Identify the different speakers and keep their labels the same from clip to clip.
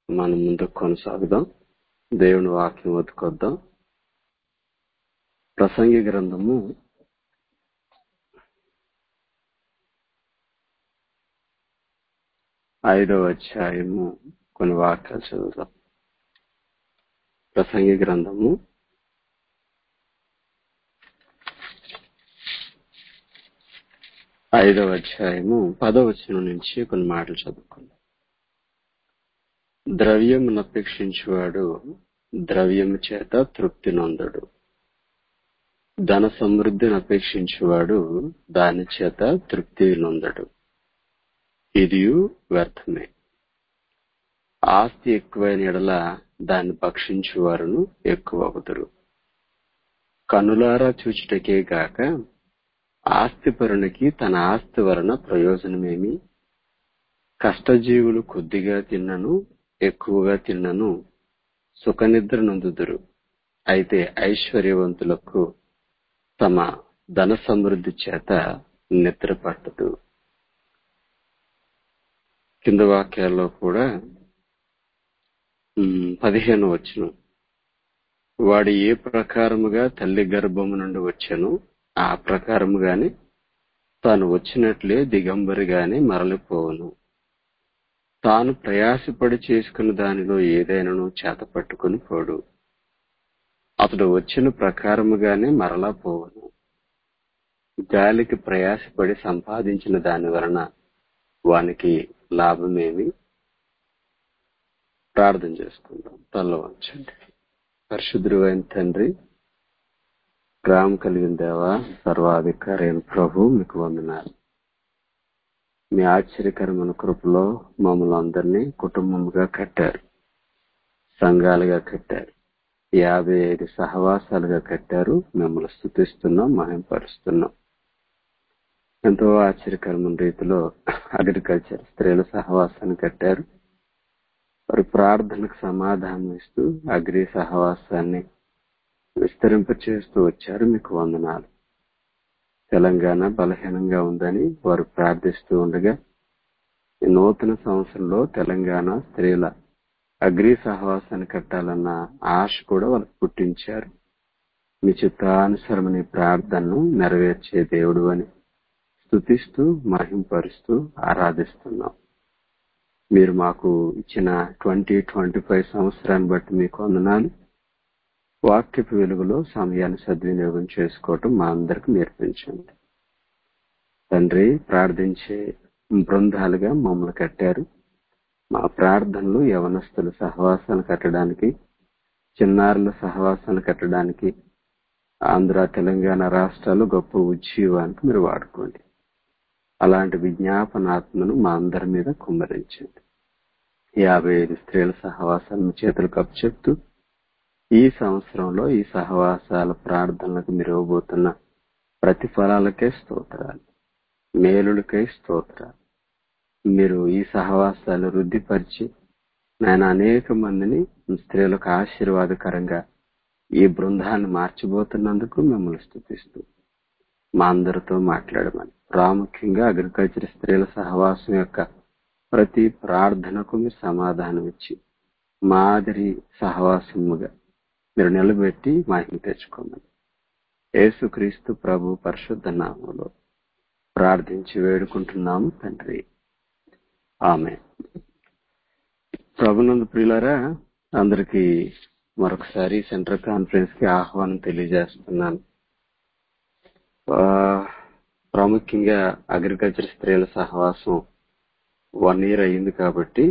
Speaker 1: మనం ముందుకు కొనసాగుదాం దేవుని వాక్యం వదుకొద్దాం ప్రసంగి గ్రంథము ఐదవ అధ్యాయము కొన్ని వాక్యాలు చదువుదాం ప్రసంగి గ్రంథము ఐదవ అధ్యాయము పదవచనం నుంచి కొన్ని మాటలు చదువుకుందాం ద్రవ్యమును అపేక్షించువాడు ద్రవ్యము చేత తృప్తి నొందడు ధన సమృద్ధిని అపేక్షించువాడు దాని చేత తృప్తి నొందడు ఇది వ్యర్థమే ఆస్తి ఎక్కువైన ఎడల దాన్ని భక్షించువారును ఎక్కువ అవుతారు కనులారా చూచుటకే గాక ఆస్తిపరునికి తన ఆస్తి వలన ప్రయోజనమేమి కష్టజీవులు కొద్దిగా తిన్నను ఎక్కువగా తిన్నను సుఖనిద్ర నొందుదురు అయితే ఐశ్వర్యవంతులకు తమ ధన సమృద్ధి చేత నిద్ర పట్టదు కింద వాక్యాల్లో కూడా పదిహేను వచ్చును వాడు ఏ ప్రకారముగా తల్లి గర్భము నుండి వచ్చాను ఆ ప్రకారముగానే తాను వచ్చినట్లే దిగంబరిగానే మరలిపోవును తాను ప్రయాసపడి చేసుకున్న దానిలో ఏదైనాను చేత పట్టుకుని పోడు అతడు వచ్చిన ప్రకారముగానే మరలా పోవును గాలికి ప్రయాసపడి సంపాదించిన దాని వలన వానికి లాభమేమి ప్రార్థన చేసుకుందాం తల్ల వంచండి పరిశుద్ధుడు అయిన తండ్రి గ్రామం కలిగిన దేవ సర్వాధికారి అయిన ప్రభు మీకు వందనాలు మీ ఆశ్చర్యకరమైన కృపలో మమ్మల్ని అందరినీ కుటుంబముగా కట్టారు సంఘాలుగా కట్టారు యాభై ఐదు సహవాసాలుగా కట్టారు మిమ్మల్ని స్థుతిస్తున్నాం మహింపరుస్తున్నాం ఎంతో ఆశ్చర్యకరమైన రీతిలో అగ్రికల్చర్ స్త్రీల సహవాసాన్ని కట్టారు వారి ప్రార్థనకు సమాధానం ఇస్తూ అగ్రి సహవాసాన్ని విస్తరింప చేస్తూ వచ్చారు మీకు వందనాలు తెలంగాణ బలహీనంగా ఉందని వారు ప్రార్థిస్తూ ఉండగా ఈ నూతన సంవత్సరంలో తెలంగాణ స్త్రీల అగ్రి సహవాసాన్ని కట్టాలన్న ఆశ కూడా వాళ్ళకు పుట్టించారు మీ చిత్తానుసరమని ప్రార్థనను నెరవేర్చే దేవుడు అని స్థుతిస్తూ మహింపరుస్తూ ఆరాధిస్తున్నాం మీరు మాకు ఇచ్చిన ట్వంటీ ట్వంటీ ఫైవ్ సంవత్సరాన్ని బట్టి మీకు వందనాలు వాక్యపు వెలుగులో సమయాన్ని సద్వినియోగం చేసుకోవటం మా అందరికి నేర్పించండి తండ్రి ప్రార్థించే బృందాలుగా మమ్మల్ని కట్టారు మా ప్రార్థనలు యవనస్తుల సహవాసాలు కట్టడానికి చిన్నారుల సహవాసాలు కట్టడానికి ఆంధ్ర తెలంగాణ రాష్ట్రాలు గొప్ప ఉజ్జీవానికి మీరు వాడుకోండి అలాంటి విజ్ఞాపనాత్మను మా అందరి మీద కుమ్మరించండి యాభై ఐదు స్త్రీల సహవాసాలను చేతులు కప్పు చెప్తూ ఈ సంవత్సరంలో ఈ సహవాసాల ప్రార్థనలకు మీరు ఇవ్వబోతున్న ప్రతిఫలాలకే స్తోత్రాలు మేలులకే స్తోత్రాలు మీరు ఈ సహవాసాలు వృద్ధిపరిచి నేను అనేక మందిని స్త్రీలకు ఆశీర్వాదకరంగా ఈ బృందాన్ని మార్చిపోతున్నందుకు మిమ్మల్ని స్థుతిస్తూ మా అందరితో మాట్లాడమని ప్రాముఖ్యంగా అగ్రికల్చర్ స్త్రీల సహవాసం యొక్క ప్రతి ప్రార్థనకు మీరు సమాధానం ఇచ్చి మాదిరి సహవాసముగా మీరు నిలబెట్టి మహిమ తెచ్చుకోమని యేసుక్రీస్తు ప్రభు పరిశుద్ధ నామంలో ప్రార్థించి వేడుకుంటున్నాము తండ్రి ఆమె ప్రభునందు ప్రియులరా అందరికీ మరొకసారి సెంట్రల్ కాన్ఫరెన్స్ కి ఆహ్వానం తెలియజేస్తున్నాను ప్రాముఖ్యంగా అగ్రికల్చర్ స్త్రీల సహవాసం వన్ ఇయర్ అయింది కాబట్టి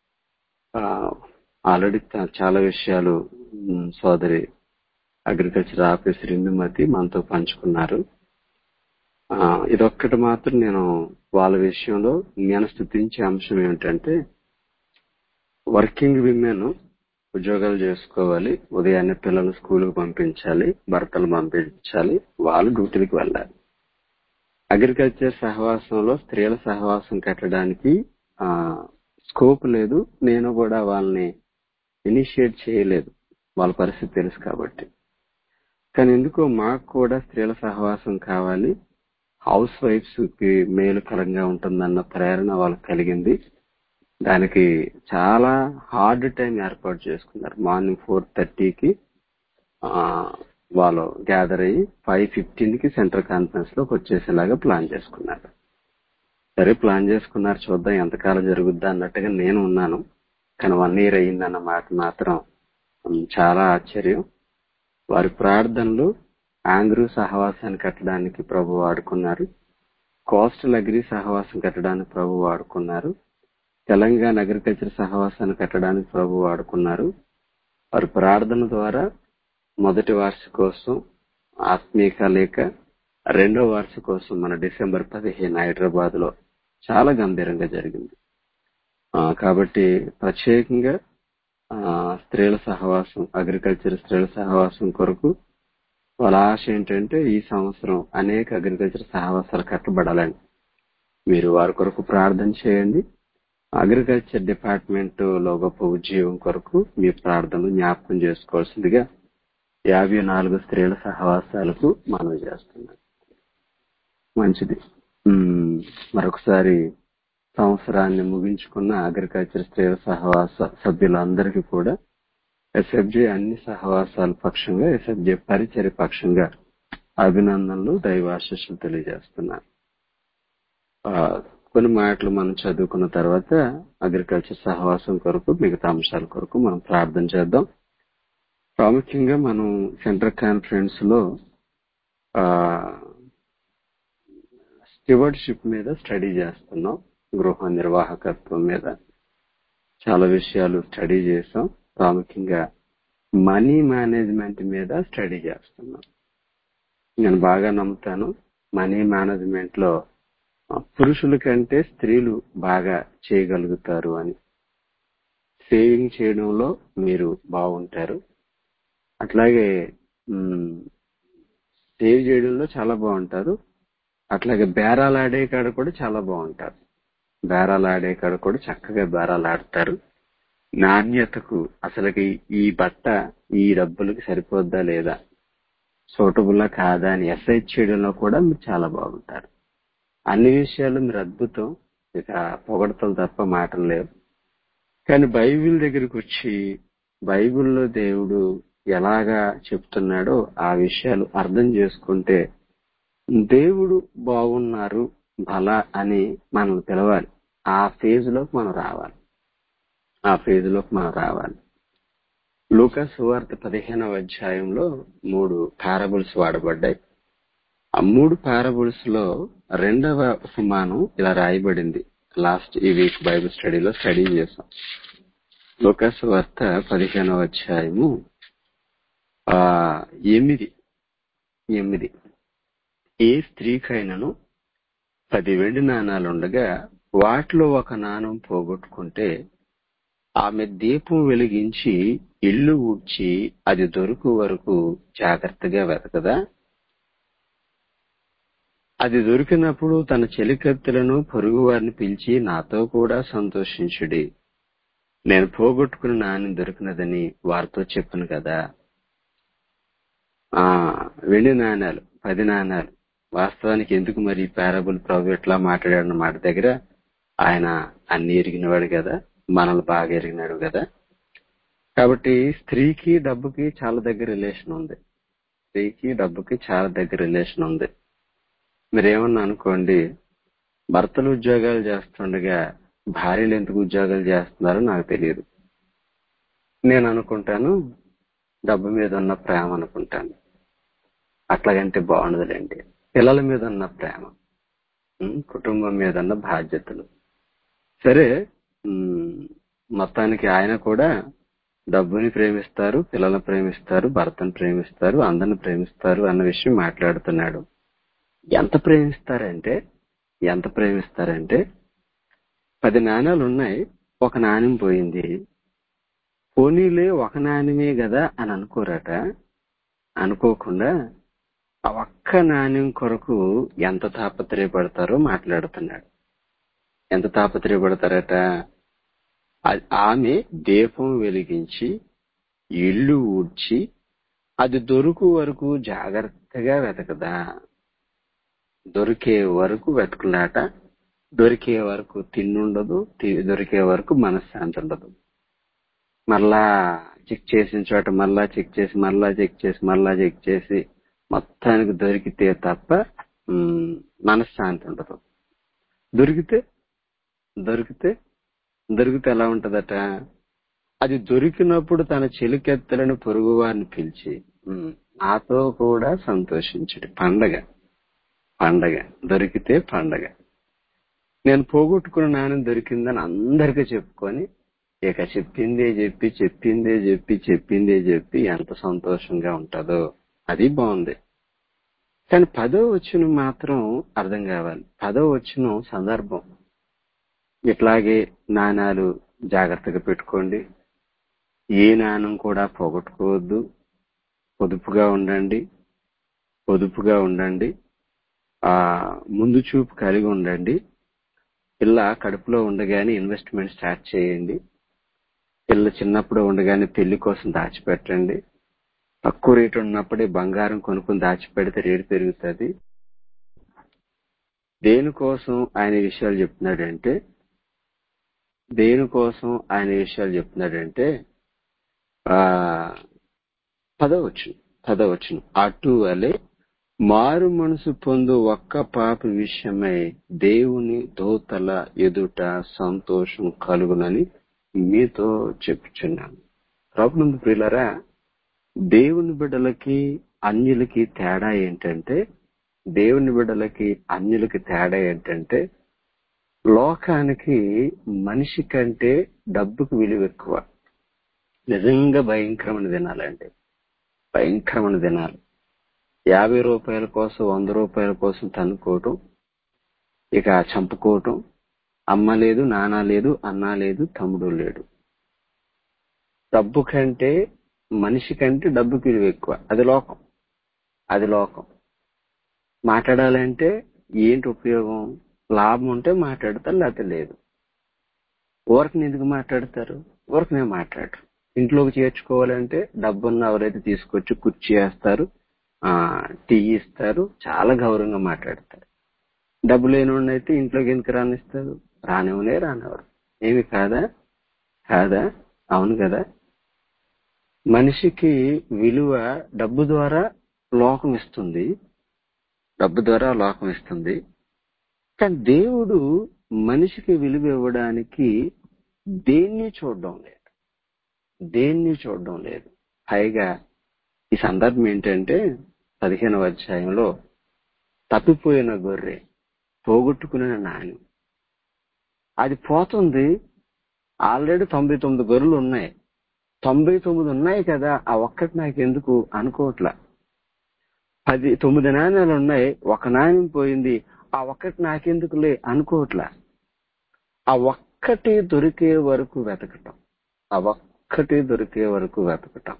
Speaker 1: ఆల్రెడీ చాలా విషయాలు సోదరి అగ్రికల్చర్ ఆఫీసర్ ఇందుమతి మనతో పంచుకున్నారు ఇదొక్కటి మాత్రం నేను వాళ్ళ విషయంలో నేను స్థుతించే అంశం ఏమిటంటే వర్కింగ్ విమెన్ ఉద్యోగాలు చేసుకోవాలి ఉదయాన్నే పిల్లలు స్కూల్కి పంపించాలి భర్తలు పంపించాలి వాళ్ళు డ్యూటీలకు వెళ్ళాలి అగ్రికల్చర్ సహవాసంలో స్త్రీల సహవాసం కట్టడానికి స్కోప్ లేదు నేను కూడా వాళ్ళని ఇనిషియేట్ చేయలేదు వాళ్ళ పరిస్థితి తెలుసు కాబట్టి కానీ ఎందుకో మాకు కూడా స్త్రీల సహవాసం కావాలి హౌస్ వైఫ్స్ కి మేలుకరంగా ఉంటుందన్న ప్రేరణ వాళ్ళకి కలిగింది దానికి చాలా హార్డ్ టైం ఏర్పాటు చేసుకున్నారు మార్నింగ్ ఫోర్ థర్టీకి వాళ్ళు గ్యాదర్ అయ్యి ఫైవ్ ఫిఫ్టీన్ కి సెంట్రల్ కాన్ఫరెన్స్ లోకి వచ్చేసేలాగా ప్లాన్ చేసుకున్నారు సరే ప్లాన్ చేసుకున్నారు చూద్దాం ఎంతకాలం జరుగుద్దా అన్నట్టుగా నేను ఉన్నాను కానీ వన్ ఇయర్ అయ్యిందన్న మాట మాత్రం ఉమ్, చాలా ఆశ్చర్యం వారి ప్రార్థనలు ఆంగ్రూ సహవాసాన్ని కట్టడానికి ప్రభు వాడుకున్నారు కోస్టల్ అగ్రి సహవాసం కట్టడానికి ప్రభు వాడుకున్నారు తెలంగాణ అగ్రికల్చర్ సహవాసాన్ని కట్టడానికి ప్రభు వాడుకున్నారు వారి ప్రార్థన ద్వారా మొదటి వార్షికోత్సవం ఆత్మీయ కలయిక రెండో వార్షికోత్సవం మన డిసెంబర్ పదిహేను హైదరాబాద్ లో చాలా గంభీరంగా జరిగింది ఆ, కాబట్టి ప్రత్యేకంగా ఆ, స్త్రీల సహవాసం అగ్రికల్చర్ స్త్రీల సహవాసం కొరకు వాళ్ళ ఆశ ఏంటంటే ఈ సంవత్సరం అనేక అగ్రికల్చర్ సహవాసాలు కట్టబడాలని మీరు వారి కొరకు ప్రార్థన చేయండి అగ్రికల్చర్ డిపార్ట్మెంట్ లో గొప్ప ఉద్యోగం కొరకు మీ ప్రార్థనలు జ్ఞాపకం చేసుకోవాల్సిందిగా యాభై నాలుగు స్త్రీల సహవాసాలకు మనవి చేస్తున్నాను మంచిది ఉమ్, మరొకసారి సంవత్సరాన్ని ముగించుకున్న అగ్రికల్చర్ స్త్రీల సహవాస సభ్యులందరికీ కూడా ఎస్ఎఫ్జే అన్ని సహవాసాల పక్షంగా ఎస్ఎఫ్జే పరిచయ పక్షంగా అభినందనలు దైవాశిస్సులు తెలియజేస్తున్నాను ఆ, కొన్ని మాటలు మనం చదువుకున్న తర్వాత అగ్రికల్చర్ సహవాసం కొరకు మిగతా అంశాల కొరకు మనం ప్రార్థన చేద్దాం ప్రాముఖ్యంగా మనం సెంట్రల్ కాన్ఫరెన్స్ లో స్టివర్డ్షిప్ మీద స్టడీ చేస్తున్నాం గృహ నిర్వాహకత్వం మీద చాలా విషయాలు స్టడీ చేసాం ప్రాముఖ్యంగా మనీ మేనేజ్మెంట్ మీద స్టడీ చేస్తున్నాం నేను బాగా నమ్ముతాను మనీ మేనేజ్మెంట్ లో ఆ, పురుషుల కంటే స్త్రీలు బాగా చేయగలుగుతారు అని సేవింగ్ చేయడంలో మీరు బాగుంటారు అట్లాగే మ్, సేవ్ చేయడంలో చాలా బాగుంటారు అట్లాగే బేరాలు ఆడే కాడ కూడా చాలా బాగుంటారు బేరాలు ఆడే కాడ కూడా చక్కగా బేరాలు ఆడతారు నాణ్యతకు అసలుకి ఈ బట్ట ఈ డబ్బులకి సరిపోద్దా లేదా సూటబుల్లా కాదా అని ఎస్ఐ చేయడంలో కూడా మీరు చాలా బాగుంటారు అన్ని విషయాలు మీరు అద్భుతం ఇక పొగడతలు తప్ప మాటలు లేవు కానీ బైబిల్ దగ్గరికి వచ్చి బైబిల్లో దేవుడు ఎలాగా చెప్తున్నాడో ఆ విషయాలు అర్థం చేసుకుంటే దేవుడు బాగున్నారు బల అని మనం పిలవాలి ఆ ఫేజ్ లోకి మనం రావాలి ఆ ఫేజ్ లోకి మనం రావాలి లూకాస్ సువార్త పదిహేనవ అధ్యాయంలో మూడు పారబుల్స్ వాడబడ్డాయి ఆ మూడు పారబుల్స్ లో రెండవ ఉపమానం ఇలా రాయబడింది లాస్ట్ ఈ వీక్ బైబిల్ స్టడీలో స్టడీ చేసాం లూకాస్ వార్త పదిహేనవ అధ్యాయము ఆ ఎనిమిది ఎనిమిది ఏ స్త్రీకైనను పది వెండి నాణాలుండగా వాటిలో ఒక నాణం పోగొట్టుకుంటే ఆమె దీపం వెలిగించి ఇల్లు ఊడ్చి అది దొరుకు వరకు జాగ్రత్తగా వెతకదా అది దొరికినప్పుడు తన చెలికత్తెలను పొరుగు వారిని పిలిచి నాతో కూడా సంతోషించుడి నేను పోగొట్టుకున్న నాణ్యం దొరికినదని వారితో చెప్పను కదా ఆ వెండి నాణాలు పది నాణాలు వాస్తవానికి ఎందుకు మరి పారబుల్ ప్రభు ఎట్లా మాట్లాడాడన్న మాట దగ్గర ఆయన అన్ని ఎరిగినవాడు కదా మనల్ని బాగా ఎరిగినాడు కదా కాబట్టి స్త్రీకి డబ్బుకి చాలా దగ్గర రిలేషన్ ఉంది స్త్రీకి డబ్బుకి చాలా దగ్గర రిలేషన్ ఉంది మీరేమన్నా అనుకోండి భర్తలు ఉద్యోగాలు చేస్తుండగా భార్యలు ఎందుకు ఉద్యోగాలు చేస్తున్నారో నాకు తెలియదు నేను అనుకుంటాను డబ్బు మీద ఉన్న ప్రేమ అనుకుంటాను అట్లాగంటే బాగుండదులేండి పిల్లల మీద ఉన్న ప్రేమ ఉమ్, కుటుంబం మీద ఉన్న బాధ్యతలు సరే ఉమ్, మొత్తానికి ఆయన కూడా డబ్బుని ప్రేమిస్తారు పిల్లల్ని ప్రేమిస్తారు భర్తను ప్రేమిస్తారు అందరిని ప్రేమిస్తారు అన్న విషయం మాట్లాడుతున్నాడు ఎంత ప్రేమిస్తారంటే ఎంత ప్రేమిస్తారంటే పది నాణాలు ఉన్నాయి ఒక నాణ్యం పోయింది పోనీలే ఒక నాణ్యమే కదా అని అనుకోరట అనుకోకుండా ఆ ఒక్క నాణ్యం కొరకు ఎంత తాపత్రయపడతారో మాట్లాడుతున్నాడు ఎంత తాపత్రయపడతారట ఆ- ఆమె దీపం వెలిగించి ఇల్లు ఊడ్చి అది దొరుకు వరకు జాగ్రత్తగా వెతకదా దొరికే వరకు వెతకలాట దొరికే వరకు తిండి ఉండదు తి- దొరికే వరకు మనశ్శాంతి ఉండదు మళ్ళా చెక్ చేసిన చోట మళ్ళా చెక్ చేసి మళ్ళా చెక్ చేసి మళ్ళా చెక్ చేసి మొత్తానికి దొరికితే తప్ప ఉమ్, మనశ్శాంతి ఉండదు దొరికితే దొరికితే దొరికితే ఎలా ఉంటదట అది దొరికినప్పుడు తన చెలికెత్తలను పొరుగు వారిని పిలిచి "ఉమ్, నాతో కూడా సంతోషించడు పండగ పండగ దొరికితే పండగ నేను పోగొట్టుకున్న నాణ్యం దొరికిందని అందరికీ చెప్పుకొని ఇక చెప్పిందే చెప్పి చెప్పిందే చెప్పి చెప్పిందే చెప్పి ఎంత సంతోషంగా ఉంటుందో అది బాగుంది కానీ పదో వచ్చిన మాత్రం అర్థం కావాలి పదో వచ్చిన సందర్భం ఇట్లాగే నాణాలు జాగ్రత్తగా పెట్టుకోండి ఏ నాణం కూడా పోగొట్టుకోవద్దు పొదుపుగా ఉండండి పొదుపుగా ఉండండి ఆ ముందు చూపు కలిగి ఉండండి పిల్ల కడుపులో ఉండగానే ఇన్వెస్ట్మెంట్ స్టార్ట్ చేయండి పిల్ల చిన్నప్పుడు ఉండగానే పెళ్లి కోసం దాచిపెట్టండి తక్కువ రేటు ఉన్నప్పుడే బంగారం కొనుక్కుని దాచిపెడితే రేటు పెరుగుతుంది దేనికోసం ఆయన ఈ విషయాలు చెప్తున్నాడంటే దేనికోసం ఆయన ఈ విషయాలు చెప్తున్నాడంటే ఆ పదవచ్చు పదవచ్చును అటు వలె మారు మనసు పొందు ఒక్క పాప విషయమై దేవుని దోతల ఎదుట సంతోషం కలుగునని మీతో చెప్పుచున్నాను ప్రాబ్లం ప్రియులరా దేవుని బిడ్డలకి అన్యులకి తేడా ఏంటంటే దేవుని బిడ్డలకి అన్యులకి తేడా ఏంటంటే లోకానికి మనిషి కంటే డబ్బుకు విలువ ఎక్కువ నిజంగా భయంకరమైన దినాలండి భయంకరమైన దినాలు యాభై రూపాయల కోసం వంద రూపాయల కోసం తన్నుకోవటం ఇక చంపుకోవటం అమ్మ లేదు నాన్న లేదు అన్న లేదు తమ్ముడు లేడు డబ్బు కంటే మనిషి కంటే డబ్బుకి విలువ ఎక్కువ అది లోకం అది లోకం మాట్లాడాలంటే ఏంటి ఉపయోగం లాభం ఉంటే మాట్లాడతారు లేకపోతే లేదు ఊరకని ఎందుకు మాట్లాడతారు ఊరకనే మాట్లాడరు ఇంట్లోకి చేర్చుకోవాలంటే డబ్బున్న ఎవరైతే తీసుకొచ్చి కుర్చీ వేస్తారు ఆ టీ ఇస్తారు చాలా గౌరవంగా మాట్లాడతారు డబ్బు లేని అయితే ఇంట్లోకి ఎందుకు రానిస్తారు రానివ్వలే రానివ్వరు ఏమి కాదా కాదా అవును కదా మనిషికి విలువ డబ్బు ద్వారా లోకం ఇస్తుంది డబ్బు ద్వారా లోకం ఇస్తుంది కానీ దేవుడు మనిషికి విలువ ఇవ్వడానికి దేన్ని చూడడం లేదు దేన్ని చూడడం లేదు పైగా ఈ సందర్భం ఏంటంటే పదిహేనవ అధ్యాయంలో తప్పిపోయిన గొర్రె పోగొట్టుకున్న నాణ్యం అది పోతుంది ఆల్రెడీ తొంభై తొమ్మిది గొర్రెలు ఉన్నాయి తొంభై తొమ్మిది ఉన్నాయి కదా ఆ ఒక్కటి నాకు ఎందుకు అనుకోవట్లా పది తొమ్మిది నాణ్యాలు ఉన్నాయి ఒక నాణ్యం పోయింది ఆ ఒక్కటి నాకెందుకులే అనుకోవట్లా ఆ ఒక్కటి దొరికే వరకు వెతకటం ఆ ఒక్కటి దొరికే వరకు వెతకటం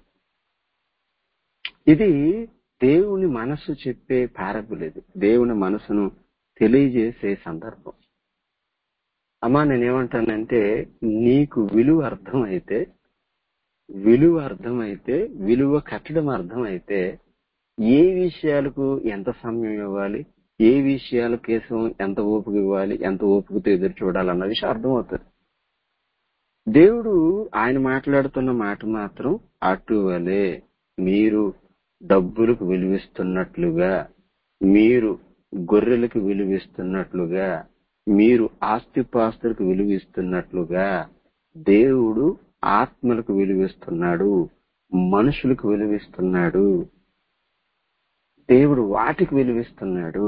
Speaker 1: ఇది దేవుని మనసు చెప్పే పారబుల్ ఇది దేవుని మనసును తెలియజేసే సందర్భం అమ్మా నేనేమంటానంటే నీకు విలువ అర్థమైతే విలువ అర్థమైతే విలువ కట్టడం అర్థమైతే ఏ విషయాలకు ఎంత సమయం ఇవ్వాలి ఏ విషయాల కేసం ఎంత ఓపిక ఇవ్వాలి ఎంత ఓపికతో ఎదురు చూడాలన్న విషయం అర్థమవుతుంది దేవుడు ఆయన మాట్లాడుతున్న మాట మాత్రం అటువలే మీరు డబ్బులకు విలువిస్తున్నట్లుగా మీరు గొర్రెలకు విలువిస్తున్నట్లుగా మీరు ఆస్తిపాస్తులకు విలువిస్తున్నట్లుగా దేవుడు ఆత్మలకు విలువిస్తున్నాడు మనుషులకు విలువిస్తున్నాడు దేవుడు వాటికి విలువిస్తున్నాడు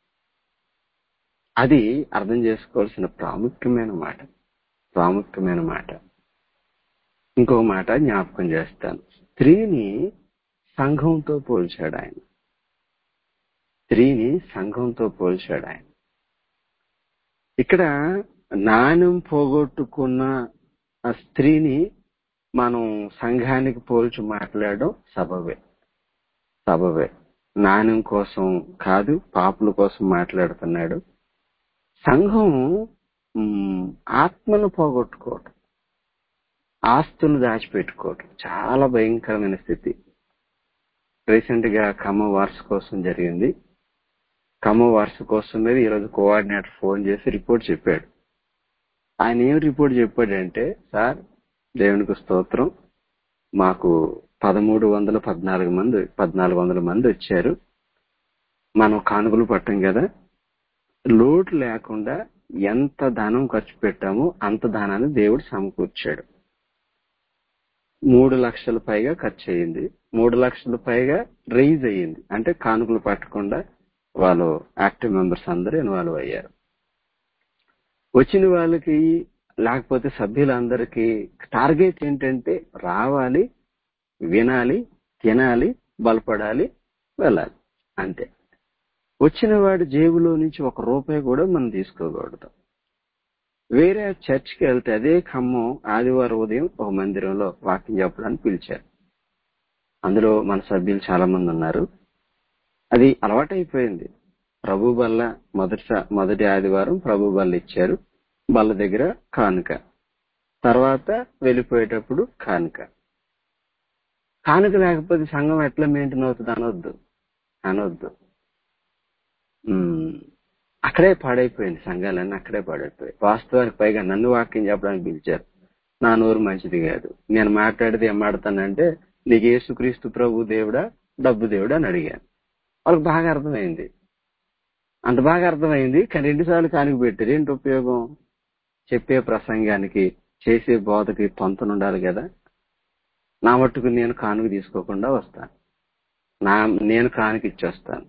Speaker 1: అది అర్థం చేసుకోవాల్సిన ప్రాముఖ్యమైన మాట ప్రాముఖ్యమైన మాట ఇంకో మాట జ్ఞాపకం చేస్తాను స్త్రీని సంఘంతో పోల్చాడు ఆయన స్త్రీని సంఘంతో పోల్చాడు ఆయన ఇక్కడ నాణ్యం పోగొట్టుకున్న ఆ స్త్రీని మనం సంఘానికి పోల్చి మాట్లాడడం సబవే సబవే నాణ్యం కోసం కాదు పాపుల కోసం మాట్లాడుతున్నాడు సంఘం మ్, ఆత్మను పోగొట్టుకోవటం ఆస్తులు దాచిపెట్టుకోవటం చాలా భయంకరమైన స్థితి రీసెంట్ గా ఖమ్మం వార్షికోత్సవం జరిగింది ఖమ్మం వార్షికోత్సవం మీద ఈరోజు కోఆర్డినేటర్ ఫోన్ చేసి రిపోర్ట్ చెప్పాడు ఆయన ఏం రిపోర్ట్ చెప్పాడంటే సార్ దేవునికి స్తోత్రం మాకు పదమూడు వందల పద్నాలుగు మంది పద్నాలుగు వందల మంది వచ్చారు మనం కానుకలు పట్టాం కదా లోటు లేకుండా ఎంత ధనం ఖర్చు పెట్టామో అంత ధనాన్ని దేవుడు సమకూర్చాడు మూడు లక్షల పైగా ఖర్చు అయ్యింది మూడు లక్షల పైగా రైజ్ అయ్యింది అంటే కానుకలు పట్టకుండా వాళ్ళు యాక్టివ్ మెంబర్స్ అందరూ ఇన్వాల్వ్ అయ్యారు వచ్చిన వాళ్ళకి లేకపోతే సభ్యులందరికీ టార్గెట్ ఏంటంటే రావాలి వినాలి తినాలి బలపడాలి వెళ్ళాలి అంతే వచ్చిన వాడి జేబులో నుంచి ఒక రూపాయి కూడా మనం తీసుకోకూడదు వేరే చర్చ్కి వెళ్తే అదే ఖమ్మం ఆదివారం ఉదయం ఒక మందిరంలో వాకింగ్ చెప్పడానికి పిలిచారు అందులో మన సభ్యులు చాలా మంది ఉన్నారు అది అలవాటైపోయింది ప్రభు బల్ల మొదటి మొదటి ఆదివారం ప్రభు బల్ల ఇచ్చారు బల్ల దగ్గర కానుక తర్వాత వెళ్ళిపోయేటప్పుడు కానుక కానుక లేకపోతే సంఘం ఎట్లా మెయింటైన్ అవుతుంది అనొద్దు అనొద్దు ఉమ్, అక్కడే పాడైపోయింది సంఘాలన్నీ అక్కడే పాడైపోయాయి వాస్తవానికి పైగా నన్ను వాక్యం చెప్పడానికి పిలిచారు నా నోరు మంచిది కాదు నేను మాట్లాడితే ఏం మాడతానంటే నీకు యేసుక్రీస్తు ప్రభు దేవుడా డబ్బు దేవుడా అని అడిగాను వాళ్ళకి బాగా అర్థమైంది అంత బాగా అర్థమైంది కానీ రెండుసార్లు కానుక పెట్టారు ఏంటి ఉపయోగం చెప్పే ప్రసంగానికి చేసే బోధకి పొంతనుండాలి కదా నా మట్టుకు నేను కానుక తీసుకోకుండా వస్తాను నా నేను కానుక ఇచ్చొస్తాను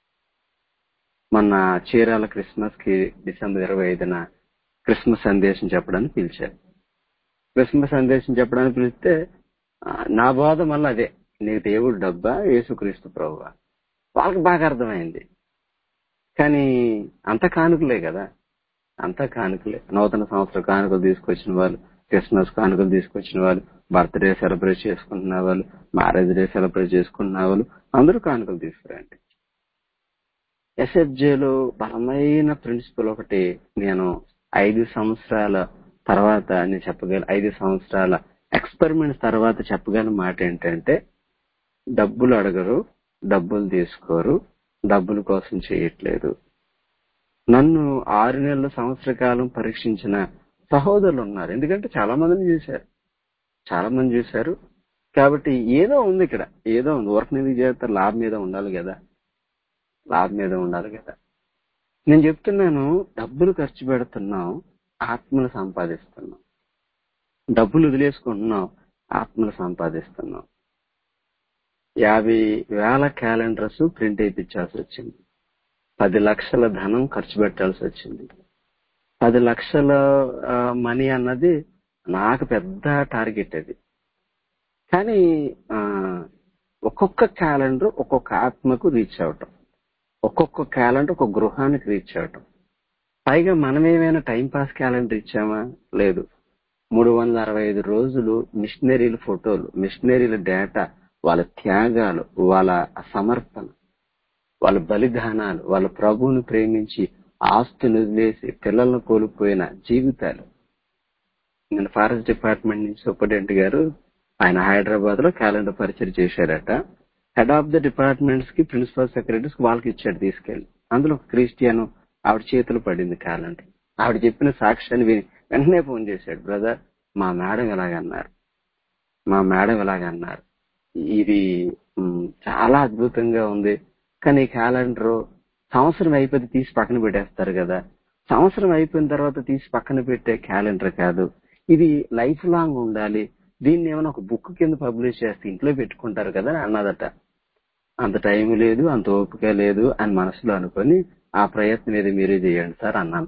Speaker 1: మొన్న చీరాల క్రిస్మస్ కి డిసెంబర్ ఇరవై ఐదున క్రిస్మస్ సందేశం చెప్పడానికి పిలిచారు క్రిస్మస్ సందేశం చెప్పడానికి పిలిస్తే ఆ, నా బోధ మళ్ళీ అదే నీకు దేవుడు డబ్బా యేసుక్రీస్తు ప్రభువా వాళ్ళకి బాగా అర్థమైంది కానీ అంత కానుకలే కదా అంతా కానుకలే నూతన సంవత్సర కానుకలు తీసుకొచ్చిన వాళ్ళు క్రిస్మస్ కానుకలు తీసుకొచ్చిన వాళ్ళు బర్త్డే సెలబ్రేట్ చేసుకుంటున్న వాళ్ళు మ్యారేజ్ డే సెలబ్రేట్ చేసుకుంటున్న వాళ్ళు అందరూ కానుకలు తీసుకురండి ఎస్ఎఫ్జేలో బలమైన ప్రిన్సిపల్ ఒకటి నేను ఐదు సంవత్సరాల తర్వాత నేను చెప్పగల ఐదు సంవత్సరాల ఎక్స్పెరిమెంట్స్ తర్వాత చెప్పగల మాట ఏంటంటే డబ్బులు అడగరు డబ్బులు తీసుకోరు డబ్బుల కోసం చేయట్లేదు నన్ను ఆరు నెలల సంవత్సర కాలం పరీక్షించిన సహోదరులు ఉన్నారు ఎందుకంటే చాలా మందిని చూశారు చాలా మంది చూశారు కాబట్టి ఏదో ఉంది ఇక్కడ ఏదో ఉంది వర్క్ ఎందుకు చేస్తారు లాభం మీద ఉండాలి కదా లాభం మీద ఉండాలి కదా నేను చెప్తున్నాను డబ్బులు ఖర్చు పెడుతున్నాం ఆత్మలు సంపాదిస్తున్నాం డబ్బులు వదిలేసుకుంటున్నాం ఆత్మలు సంపాదిస్తున్నాం యాభై వేల క్యాలెండర్స్ ప్రింట్ వేయించాల్సి వచ్చింది పది లక్షల ధనం ఖర్చు పెట్టాల్సి వచ్చింది పది లక్షల ఆ, మనీ అన్నది నాకు పెద్ద టార్గెట్ అది కానీ ఆ, ఒక్కొక్క క్యాలెండర్ ఒక్కొక్క ఆత్మకు రీచ్ అవటం ఒక్కొక్క క్యాలెండర్ ఒక గృహానికి రీచ్ అవటం పైగా మనం ఏమైనా టైం పాస్ క్యాలెండర్ ఇచ్చామా లేదు మూడు వందల అరవై ఐదు రోజులు మిషనరీల ఫోటోలు మిషనరీల డేటా వాళ్ళ త్యాగాలు వాళ్ళ సమర్పణ వాళ్ళ బలిదానాలు వాళ్ళ ప్రభువుని ప్రేమించి ఆస్తులు వదిలేసి పిల్లలను కోల్పోయిన జీవితాలు నేను ఫారెస్ట్ డిపార్ట్మెంట్ నుంచి సూపరింటెండెంట్ గారు ఆయన హైదరాబాద్ లో క్యాలెండర్ పరిచయం చేశారట హెడ్ ఆఫ్ ద డిపార్ట్మెంట్స్ కి ప్రిన్సిపల్ సెక్రటరీస్ వాళ్ళకి ఇచ్చాడు తీసుకెళ్లి అందులో ఒక క్రిస్టియన్ ఆవిడ చేతులు పడింది క్యాలెండర్ ఆవిడ చెప్పిన సాక్ష్యాన్ని విని వెంటనే ఫోన్ చేశాడు బ్రదర్ మా మేడం ఎలాగన్నారు మా మేడం ఎలాగన్నారు ఇది మ్, చాలా అద్భుతంగా ఉంది కానీ ఈ క్యాలెండర్ సంవత్సరం అయిపోతే తీసి పక్కన పెట్టేస్తారు కదా సంవత్సరం అయిపోయిన తర్వాత తీసి పక్కన పెట్టే క్యాలెండర్ కాదు ఇది లైఫ్ లాంగ్ ఉండాలి దీన్ని ఏమైనా ఒక బుక్ కింద పబ్లిష్ చేస్తే ఇంట్లో పెట్టుకుంటారు కదా అని అన్నదట అంత టైం లేదు అంత ఓపిక లేదు అని మనసులో అనుకొని ఆ ప్రయత్నం ఏదో మీరే చేయండి సార్ అన్నాను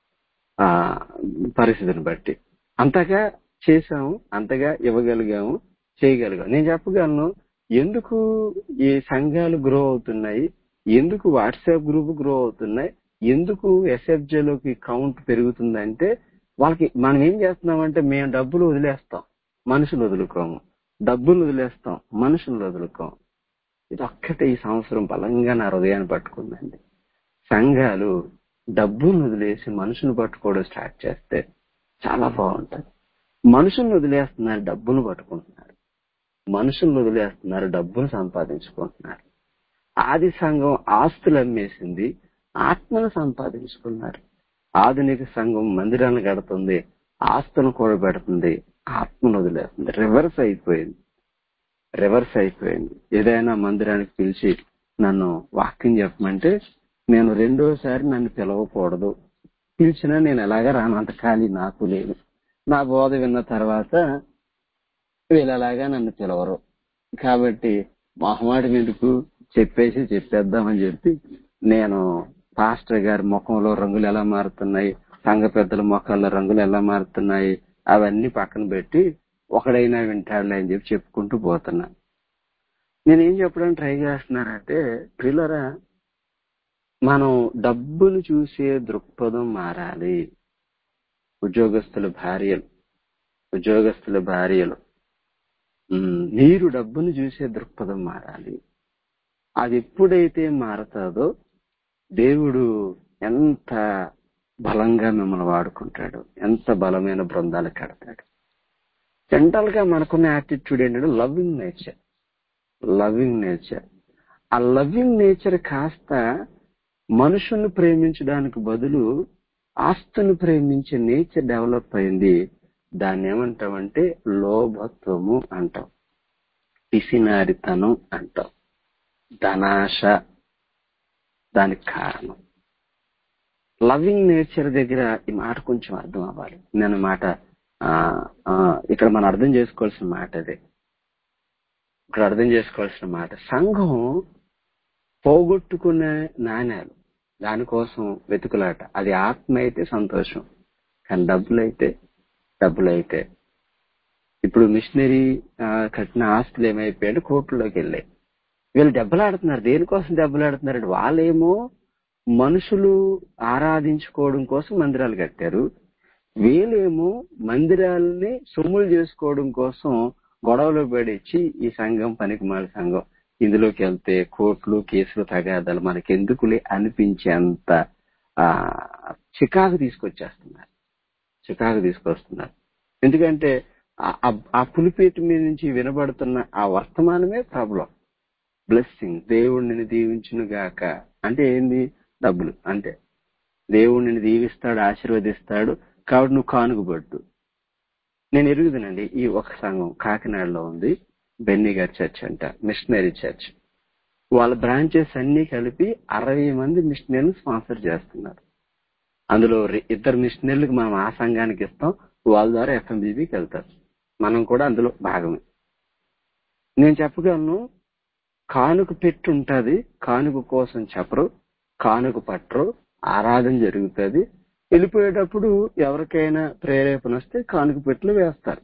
Speaker 1: ఆ పరిస్థితిని బట్టి అంతగా చేశాము అంతగా ఇవ్వగలిగాము చేయగలిగాము నేను చెప్పగలను ఎందుకు ఈ సంఘాలు గ్రో అవుతున్నాయి ఎందుకు వాట్సాప్ గ్రూప్ గ్రో అవుతున్నాయి ఎందుకు SFJ లోకి కౌంట్ పెరుగుతుందంటే వాళ్ళకి మనం ఏం చేస్తున్నామంటే మేము డబ్బులు వదిలేస్తాం మనుషులు వదులుకోము డబ్బులు వదిలేస్తాం మనుషులు వదులుకోము ఇది ఒక్కటే ఈ సంవత్సరం బలంగా నా హృదయాన్ని పట్టుకుందండి సంఘాలు డబ్బును వదిలేసి మనుషులు పట్టుకోవడం స్టార్ట్ చేస్తే చాలా బాగుంటది మనుషుల్ని వదిలేస్తున్నారు డబ్బును పట్టుకుంటున్నారు మనుషుల్ని వదిలేస్తున్నారు డబ్బును సంపాదించుకుంటున్నారు ఆది సంఘం ఆస్తులు అమ్మేసింది ఆత్మను సంపాదించుకున్నారు ఆధునిక సంఘం మందిరాన్ని కడుతుంది ఆస్తును కూడబెడుతుంది ఆత్మను వదిలేస్తుంది రివర్స్ అయిపోయింది రివర్స్ అయిపోయింది ఏదైనా మందిరానికి పిలిచి నన్ను వాక్యం చెప్పమంటే నేను రెండోసారి నన్ను పిలవకూడదు పిలిచినా నేను ఎలాగా రానంత ఖాళీ నాకు లేదు నా బోధ విన్న తర్వాత వీళ్ళలాగా నన్ను పిలవరు కాబట్టి మొహమాటం ఎందుకు చెప్పేసి చెప్పేద్దామని చెప్పి నేను పాస్టర్ గారి ముఖంలో రంగులు ఎలా మారుతున్నాయి సంఘ పెద్దల ముఖాల్లో రంగులు ఎలా మారుతున్నాయి అవన్నీ పక్కన పెట్టి ఒకడైనా వింటాడులే అని చెప్పి చెప్పుకుంటూ పోతున్నా నేనేం చెప్పడానికి ట్రై చేస్తున్నానంటే ప్రియులరా మనం డబ్బును చూసే దృక్పథం మారాలి ఉద్యోగస్తుల భార్యలు ఉద్యోగస్తుల భార్యలు ఉమ్, మీరు డబ్బును చూసే దృక్పథం మారాలి అది ఎప్పుడైతే మారతాదో దేవుడు ఎంత బలంగా మిమ్మల్ని వాడుకుంటాడు ఎంత బలమైన బృందాలు కడతాడు జనరల్ గా మనకున్న యాటిట్యూడ్ ఏంటంటే లవింగ్ నేచర్ లవింగ్ నేచర్ ఆ లవింగ్ నేచర్ కాస్త మనుషుల్ని ప్రేమించడానికి బదులు ఆస్తుని ప్రేమించే నేచర్ డెవలప్ అయింది దాన్ని ఏమంటామంటే లోభత్వము అంటాం పిసినారితనం అంటాం ధనాశ దానికి కారణం లవింగ్ నేచర్ దగ్గర ఈ మాట కొంచెం అర్థం అవ్వాలి నేను మాట ఆ, ఆ, ఇక్కడ మనం అర్థం చేసుకోవాల్సిన మాట అదే ఇక్కడ అర్థం చేసుకోవాల్సిన మాట సంఘం పోగొట్టుకునే నాణ్యాలు దానికోసం వెతుకులాట అది ఆత్మ అయితే సంతోషం కానీ డబ్బులైతే డబ్బులైతే ఇప్పుడు మిషనరీ ఆ, కట్టిన ఆస్తులు ఏమైపోయాయంటే కోర్టులోకి వెళ్ళాయి వీళ్ళు దెబ్బలాడుతున్నారు దేనికోసం దెబ్బలాడుతున్నారంటే వాళ్ళేమో మనుషులు ఆరాధించుకోవడం కోసం మందిరాలు కట్టారు వీళ్ళేమో మందిరాలని సొమ్ములు చేసుకోవడం కోసం గొడవలు పడిచ్చి ఈ సంఘం పనికిమాల సంఘం ఇందులోకి వెళ్తే కోర్టులు కేసులు తగాదాలు మనకి ఎందుకులే అనిపించేంత ఆ చికాకు తీసుకొచ్చేస్తున్నారు చికాకు తీసుకొస్తున్నారు ఎందుకంటే ఆ- ఆ- ఆ పులిపేట మీద నుంచి వినబడుతున్న ఆ వర్తమానమే ప్రాబ్లం బ్లెస్సింగ్ దేవుడిని దీవించును గాక అంటే ఏంది డబ్బులు అంటే దేవుడిని దీవిస్తాడు ఆశీర్వదిస్తాడు కాబట్టి నువ్వు కానుకబట్టు నేను ఎరుగుదనండి ఈ ఒక సంఘం కాకినాడలో ఉంది బెన్నీ గారి చర్చ్ అంట మిషనరీ చర్చ్ వాళ్ళ బ్రాంచెస్ అన్ని కలిపి అరవై మంది మిషనరీని స్పాన్సర్ చేస్తున్నారు అందులో రె- ఇద్దరు మిషనరీలకు మనం ఆ సంఘానికి ఇస్తాం వాళ్ళ ద్వారా ఎఫ్ఎంబీబీకి వెళ్తారు మనం కూడా అందులో భాగమే నేను చెప్పగలను కానుక పెట్టి ఉంటది కానుక కోసం చెప్పరు కానుక పట్టరు ఆరాధన జరుగుతుంది వెళ్ళిపోయేటప్పుడు ఎవరికైనా ప్రేరేపణ వస్తే కానుక పెట్టులు వేస్తారు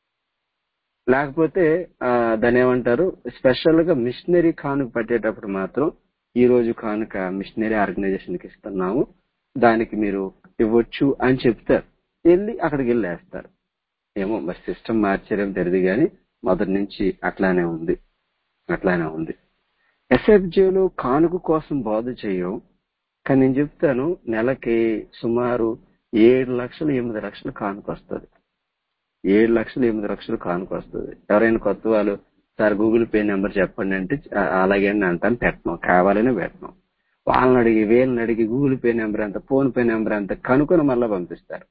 Speaker 1: లేకపోతే ఆ, దాన్ని ఏమంటారు స్పెషల్ గా మిషనరీ కానుక పట్టేటప్పుడు మాత్రం ఈ రోజు కానుక మిషనరీ ఆర్గనైజేషన్ కి ఇస్తున్నాము దానికి మీరు ఇవ్వచ్చు అని చెప్తారు వెళ్ళి అక్కడికి వెళ్ళి వేస్తారు ఏమో మరి సిస్టమ్ మార్చారేమో తెలియదు కానీ మొదటి నుంచి అట్లానే ఉంది అట్లానే ఉంది ఎస్ఎఫ్జేలో కానుక కోసం బోధ చేయం కానీ నేను చెప్తాను నెలకి సుమారు ఏడు లక్షలు ఎనిమిది లక్షలు కానుక వస్తుంది ఏడు లక్షలు ఎనిమిది లక్షలు కానుక వస్తుంది ఎవరైనా కొత్త వాళ్ళు సార్ గూగుల్ పే నెంబర్ చెప్పండి అంటే "ఆ, అలాగే అని అంటాను పెట్టను కావాలని పెట్టను వాళ్ళని అడిగి వీళ్ళని అడిగి గూగుల్ పే నెంబర్ ఎంత ఫోన్ పే నెంబర్ ఎంత కనుక్కొని మళ్ళీ పంపిస్తారు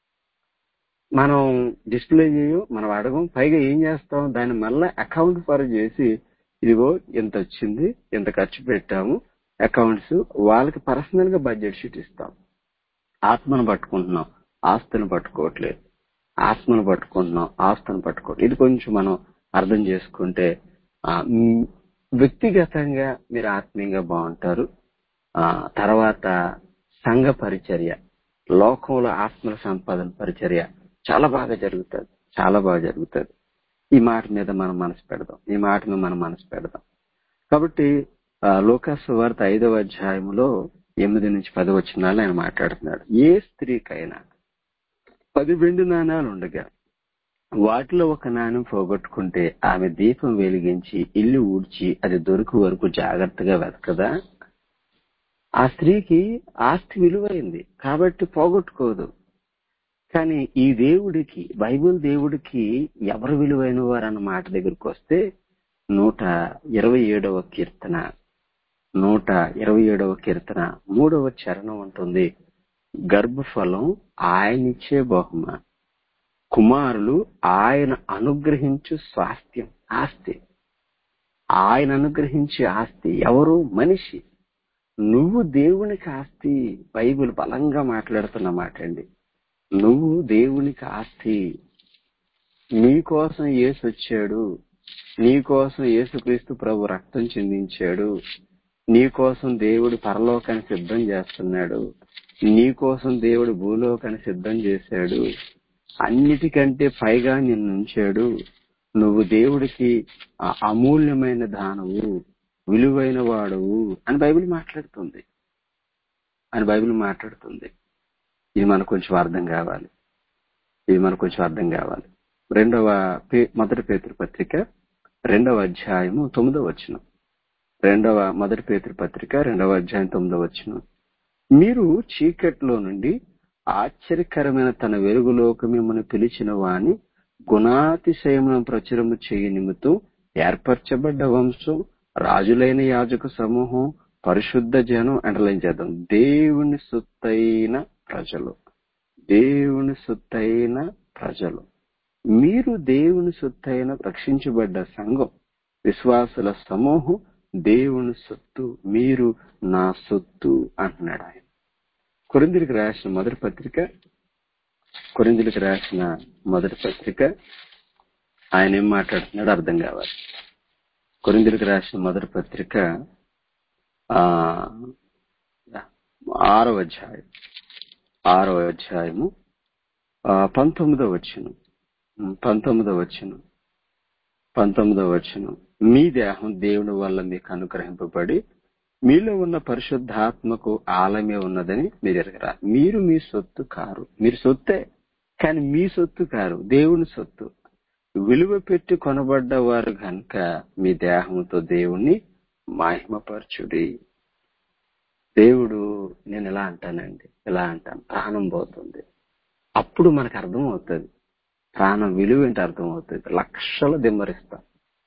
Speaker 1: మనం డిస్ప్లే చేయం మనం అడగం పైగా ఏం చేస్తాం దాన్ని మళ్ళీ అకౌంట్ ఫర్ చేసి ఇదిగో ఎంత వచ్చింది ఎంత ఖర్చు పెట్టాము అకౌంట్స్ వాళ్ళకి పర్సనల్ గా బడ్జెట్ షీట్ ఇస్తాం ఆత్మను పట్టుకుంటున్నాం ఆస్తులను పట్టుకోవట్లేదు ఆత్మను పట్టుకుంటున్నాం ఆస్తులను పట్టుకోవట్లేదు ఇది కొంచెం మనం అర్థం చేసుకుంటే ఆ, మ్, వ్యక్తిగతంగా మీరు ఆత్మీయంగా బాగుంటారు ఆ తర్వాత సంఘ పరిచర్య లోకంలో ఆత్మల సంపాదన పరిచర్య చాలా బాగా జరుగుతుంది చాలా బాగా జరుగుతుంది ఈ మాట మీద మనం మనసు పెడదాం ఈ మాట మీద మనం మనసు పెడదాం కాబట్టి ఆ, లూకాసు వార్త ఐదవ అధ్యాయంలో ఎనిమిది నుంచి పది వచ్చినాలు ఆయన మాట్లాడుతున్నాడు ఏ స్త్రీకైనా పది వెండి నాణాలు ఉండగా వాటిలో ఒక నాణ్యం పోగొట్టుకుంటే ఆమె దీపం వెలిగించి ఇల్లు ఊడ్చి అది దొరికి వరకు జాగ్రత్తగా వెతకదా ఆ స్త్రీకి ఆస్తి విలువైంది కాబట్టి పోగొట్టుకోదు కానీ ఈ దేవుడికి బైబిల్ దేవుడికి ఎవరు విలువైన వారు అన్న మాట దగ్గరికి వస్తే నూట ఇరవై ఏడవ కీర్తన నూట ఇరవై ఏడవ కీర్తన మూడవ చరణం ఉంటుంది గర్భఫలం ఆయనిచ్చే బహుమానం కుమారులు ఆయన అనుగ్రహించు స్వాస్థ్యం ఆస్తి ఆయన అనుగ్రహించే ఆస్తి ఎవరు మనిషి నువ్వు దేవునికి ఆస్తి బైబిల్ బలంగా మాట్లాడుతున్న మాట అండి నువ్వు దేవునికి ఆస్తి నీ కోసం యేసు వచ్చాడు నీ కోసం యేసుక్రీస్తు ప్రభు రక్తం చెందించాడు నీ కోసం దేవుడు పరలోకాన్ని సిద్ధం చేస్తున్నాడు నీ కోసం దేవుడు భూలోకాన్ని సిద్ధం చేశాడు అన్నిటికంటే పైగా నిన్ను ఉంచాడు నువ్వు దేవుడికి ఆ అమూల్యమైన దానవు విలువైన వాడవు అని బైబిల్ మాట్లాడుతుంది అని బైబిల్ మాట్లాడుతుంది ఇది మనకు కొంచెం అర్థం కావాలి ఇది మనకు కొంచెం అర్థం కావాలి రెండవ పే- మొదటి పేతృ పత్రిక రెండవ అధ్యాయము తొమ్మిదవ వచనం రెండవ మొదటి పేతృ పత్రిక రెండవ అధ్యాయం తొమ్మిదవ వచనం మీరు చీకట్లో నుండి ఆశ్చర్యకరమైన తన వెలుగులోకి మిమ్మల్ని పిలిచిన వాని గుణాతిశయమును ప్రచురము చేయ నిమిత్తం ఏర్పరచబడ్డ వంశం రాజులైన యాజక సమూహం పరిశుద్ధ జనం అండర్లైన్ చేద్దాం దేవుని సొత్తైన ప్రజలు దేవుని సొత్తైన ప్రజలు మీరు దేవుని సొత్తైన రక్షించబడ్డ సంఘం విశ్వాసుల సమూహం దేవుని సొత్తు మీరు నా సొత్తు అంటున్నాడు ఆయన కొరిందులకు రాసిన మొదటి పత్రిక కొరిందులకు రాసిన మొదటి పత్రిక ఆయన ఏం మాట్లాడుతున్నాడో అర్థం కావాలి కొరిందులకు రాసిన మొదటి పత్రిక ఆ ఆరో అధ్యాయం ఆరో అధ్యాయము ఆ, పంతొమ్మిదో వచ్చును పంతొమ్మిదో వచ్చును పంతొమ్మిదో వచ్చును మీ దేహం దేవుని వల్ల మీకు అనుగ్రహింపబడి మీలో ఉన్న పరిశుద్ధాత్మకు ఆలమే ఉన్నదని మీరు ఎరగరా మీరు మీ సొత్తు కారు మీరు సొత్తే కానీ మీ సొత్తు కారు దేవుని సొత్తు విలువ పెట్టి కొనబడ్డ వారు గనుక మీ దేహంతో దేవుణ్ణి మహిమపరచుడి దేవుడు నేను ఇలా అంటానండి ఇలా అంటాను ప్రాణం పోతుంది అప్పుడు మనకు అర్థం అవుతుంది ప్రాణం విలువ ఏంటి అర్థం అవుతుంది లక్షలు దిమ్మరిస్తాం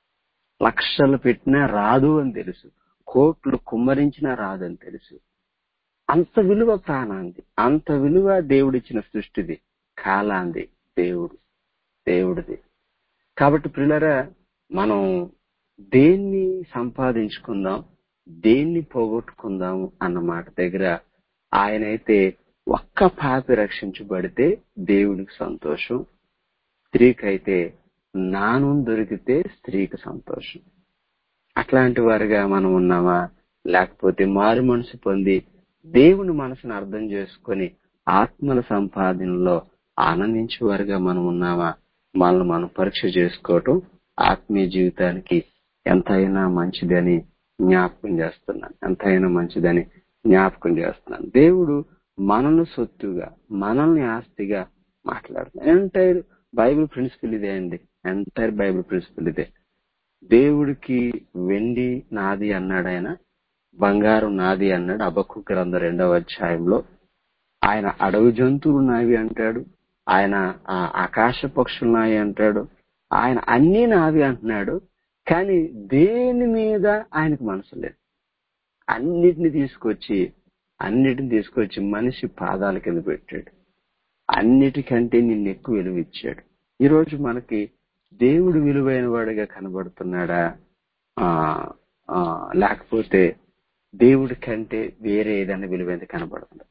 Speaker 1: లక్షలు పెట్టినా రాదు అని తెలుసు కోట్లు కుమ్మరించినా రాదని తెలుసు అంత విలువ ప్రాణాంది అంత విలువ దేవుడిచ్చిన సృష్టిది కాలాంది దేవుడు దేవుడిది కాబట్టి పిల్లరా మనం దేన్ని సంపాదించుకుందాం దేన్ని పోగొట్టుకుందాం అన్న మాట దగ్గర ఆయనైతే ఒక్క పాపి రక్షించబడితే దేవుడికి సంతోషం స్త్రీకైతే నానం దొరికితే స్త్రీకి సంతోషం అట్లాంటి వారిగా మనం ఉన్నామా లేకపోతే మారు మనసు పొంది దేవుని మనసును అర్థం చేసుకొని ఆత్మల సంపాదనలో ఆనందించే వారిగా మనం ఉన్నామా మనల్ని మనం పరీక్ష చేసుకోవటం ఆత్మీయ జీవితానికి ఎంతైనా మంచిదని జ్ఞాపకం చేస్తున్నాను ఎంతైనా మంచిదని జ్ఞాపకం చేస్తున్నాను దేవుడు మనల్ని సొత్తుగా మనల్ని ఆస్తిగా మాట్లాడుతున్నాడు ఎంటైర్ బైబిల్ ప్రిన్సిపల్ ఇదే అండి ఎంటైర్ బైబిల్ ప్రిన్సిపల్ ఇదే దేవుడికి వెండి నాది అన్నాడు ఆయన బంగారం నాది అన్నాడు అబక్కు గ్రంథ రెండవ అధ్యాయంలో ఆయన అడవి జంతువులు నావి అంటాడు ఆయన ఆ ఆకాశ పక్షులు నావి అంటాడు ఆయన అన్ని నావి అంటున్నాడు కానీ దేని మీద ఆయనకు మనసు లేదు అన్నిటిని తీసుకొచ్చి అన్నిటిని తీసుకొచ్చి మనిషి పాదాల కింద పెట్టాడు అన్నిటికంటే నిన్ను ఎక్కువ విలువ ఇచ్చాడు ఈరోజు మనకి దేవుడు విలువైన వాడిగా కనబడుతున్నాడా ఆ ఆ, లేకపోతే దేవుడి కంటే వేరే ఏదైనా విలువైనది కనబడుతుందా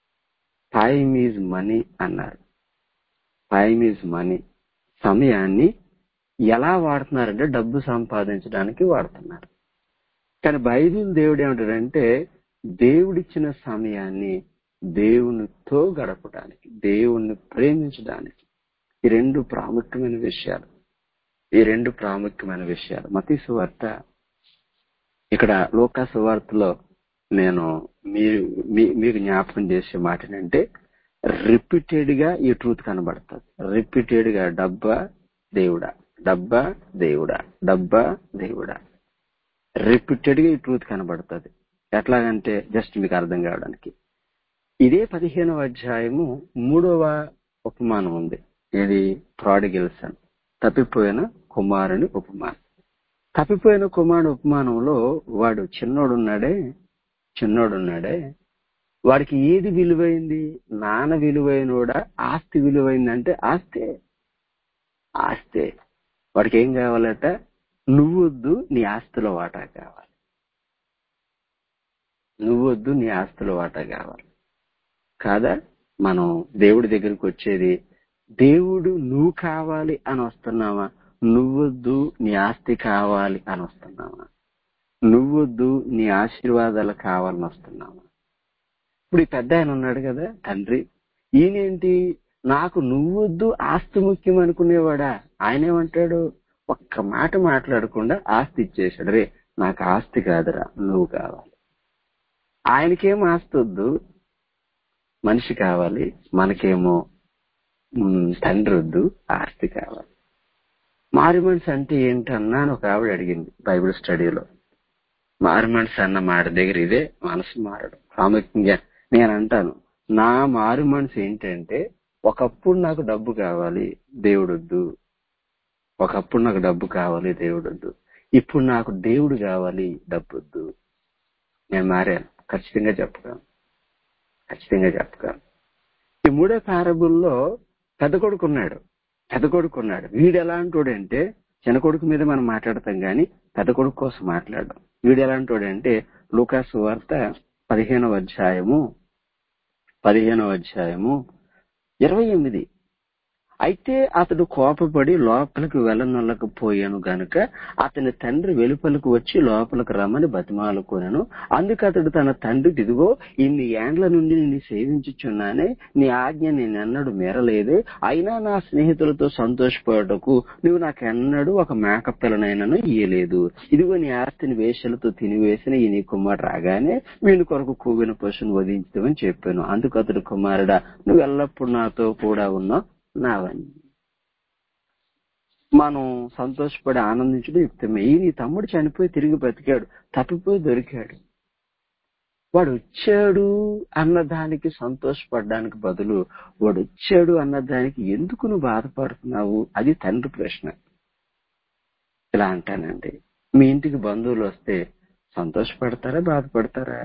Speaker 1: టైమ్ ఈజ్ మనీ అన్నారు టైమ్ ఈజ్ మనీ సమయాన్ని ఎలా వాడుతున్నారంటే డబ్బు సంపాదించడానికి వాడుతున్నారు కానీ బైబిల్ దేవుడు ఏమంటాడంటే దేవుడిచ్చిన సమయాన్ని దేవునితో గడపడానికి దేవుణ్ణి ప్రేమించడానికి ఈ రెండు ప్రాముఖ్యమైన విషయాలు ఈ రెండు ప్రాముఖ్యమైన విషయాలు మతీ సువార్త ఇక్కడ లోకా సువార్తలో నేను మీరు మీ- మీకు జ్ఞాపకం చేసే మాట ఏంటంటే రిపీటెడ్ గా ఈ ట్రూత్ కనబడుతుంది రిపీటెడ్ గా డబ్బా దేవుడా డబ్బా దేవుడా డబ్బా దేవుడా రిపీటెడ్ గా ఈ ట్రూత్ కనబడుతుంది ఎట్లాగంటే జస్ట్ మీకు అర్థం కావడానికి ఇదే పదిహేనవ అధ్యాయము మూడవ ఉపమానం ఉంది ఇది ప్రాడిగిల్సన్ తప్పిపోయిన కుమారుని ఉపమానం తప్పిపోయిన కుమారుడు ఉపమానంలో వాడు చిన్నోడున్నాడే చిన్నోడున్నాడే వాడికి ఏది విలువైంది నాన్న విలువైనోడా ఆస్తి విలువైందంటే ఆస్తే ఆస్తే వాడికి ఏం కావాలట నువ్వొద్దు నీ ఆస్తిలో వాటా కావాలి నువ్వొద్దు నీ ఆస్తిలో వాటా కావాలి కాదా మనం దేవుడి దగ్గరికి వచ్చేది దేవుడు నువ్వు కావాలి అని వస్తున్నావా నువ్వొద్దు నీ ఆస్తి కావాలి అని వస్తున్నావా నువ్వొద్దు నీ ఆశీర్వాదాలు కావాలని వస్తున్నావా ఇప్పుడు ఈ పెద్ద ఆయన ఉన్నాడు కదా తండ్రి ఈయనేంటి నాకు నువ్వొద్దు ఆస్తి ముఖ్యం అనుకునేవాడా ఆయన ఏమంటాడు ఒక్క మాట మాట్లాడకుండా ఆస్తి ఇచ్చేశాడు రే నాకు ఆస్తి కాదురా నువ్వు కావాలి ఆయనకేం ఆస్తి వద్దు మనిషి కావాలి మనకేమో ఉమ్, తండ్రి వద్దు ఆస్తి కావాలి మారు మనసు అంటే ఏంటన్నా అని ఒక ఆవిడ అడిగింది బైబిల్ స్టడీలో మారు మనసు అన్న మాట దగ్గర ఇదే మనసు మారడం ప్రాముఖ్యంగా నేను అంటాను నా మారు మనసు ఏంటంటే ఒకప్పుడు నాకు డబ్బు కావాలి దేవుడొద్దు ఒకప్పుడు నాకు డబ్బు కావాలి దేవుడొద్దు ఇప్పుడు నాకు దేవుడు కావాలి డబ్బొద్దు నేను మారాను ఖచ్చితంగా చెప్పగలను ఖచ్చితంగా చెప్పగలను ఈ మూడో పారబుల్లో పెద్ద కొడుకు ఉన్నాడు పెద్ద కొడుకు ఉన్నాడు వీడు ఎలాంటోడంటే చిన్న కొడుకు మీద మనం మాట్లాడతాం గాని పెద్ద కొడుకు కోసం మాట్లాడడం వీడు ఎలాంటోడంటే లూకాసు వార్త పదిహేనవ అధ్యాయము పదిహేనవ అధ్యాయము ఇరవై ఎనిమిది అయితే అతడు కోపపడి లోపలికి వెళ్ళనొల్లకపోయాను గనుక అతని తండ్రి వెలుపలకు వచ్చి లోపలికి రమ్మని బతిమాలుకొనెను అందుకు అతడు తన తండ్రి ఇదిగో ఇన్ని ఏండ్ల నుండి నిన్ను సేవించుచున్నానే నీ ఆజ్ఞ నేనెన్నడు మేరలేదే అయినా నా స్నేహితులతో సంతోషపడటకు నువ్వు నాకెన్నడూ ఒక మేక పిల్లనైనను ఇయ్యలేదు ఇదిగో నీ ఆస్తిని వేషలతో తినివేసిన ఈ నీ కుమారుడు రాగానే వీని కొరకు కూవిన పశువును వధించమని చెప్పాను అందుకు అతడు కుమారుడా నువ్వు ఎల్లప్పుడు నాతో కూడా ఉన్నావు నావని మనం సంతోషపడి ఆనందించడం యుక్తమే ఈ నీ తమ్ముడు చనిపోయి తిరిగి బ్రతికాడు తప్పిపోయి దొరికాడు వాడు వచ్చాడు అన్నదానికి సంతోషపడడానికి బదులు వాడు వచ్చాడు అన్నదానికి ఎందుకు నువ్వు బాధపడుతున్నావు అది తండ్రి ప్రశ్న ఇలా అంటానండి మీ ఇంటికి బంధువులు వస్తే సంతోషపడతారా బాధపడతారా